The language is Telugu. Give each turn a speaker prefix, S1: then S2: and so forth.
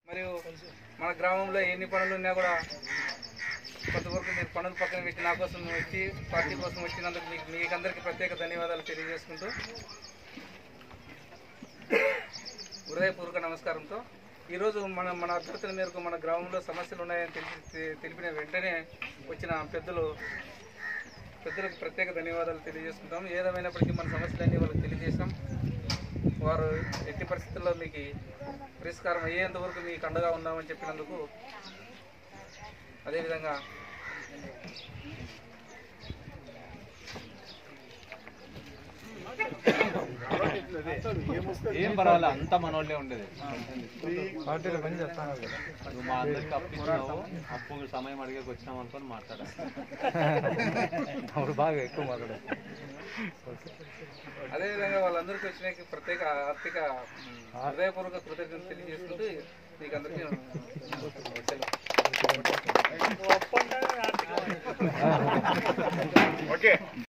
S1: మరియు మన గ్రామంలో ఎన్ని పనులు ఉన్నా కూడా కొంతవరకు మీరు పనులు పక్కన పెట్టి నా కోసం వచ్చి పార్టీ కోసం వచ్చినందుకు మీకు మీకందరికీ ప్రత్యేక ధన్యవాదాలు తెలియజేసుకుంటూ హృదయపూర్వక నమస్కారంతో ఈరోజు మన మన అభ్యర్థుల మేరకు మన గ్రామంలో సమస్యలు ఉన్నాయని తెలిసి తెలిపిన వెంటనే వచ్చిన పెద్దలు పెద్దలకు ప్రత్యేక ధన్యవాదాలు తెలియజేసుకుంటాం ఏదేమైనప్పటికీ మన సమస్యలన్నీ వాళ్ళకి తెలియజేసాం వారు ఎట్టి పరిస్థితుల్లో మీకు పరిష్కారం అయ్యేంత వరకు మీకు అండగా ఉన్నామని చెప్పినందుకు అదేవిధంగా
S2: ఏం పర్వాలేదు అంతా మనోళ్ళే ఉండేది నువ్వు మా అందరికి అప్పు ఇచ్చినావు అప్పు సమయం అడిగేకి వచ్చినాం అనుకొని మాట్లాడా
S3: బాగా ఎక్కువ మాట్లాడారు
S1: అదేవిధంగా వాళ్ళందరికీ వచ్చిన ప్రత్యేక ఆర్థిక హృదయపూర్వక కృతజ్ఞతలు తెలియజేసుకుంటూ మీకు అందరికీ సెలవు.
S4: ఓకే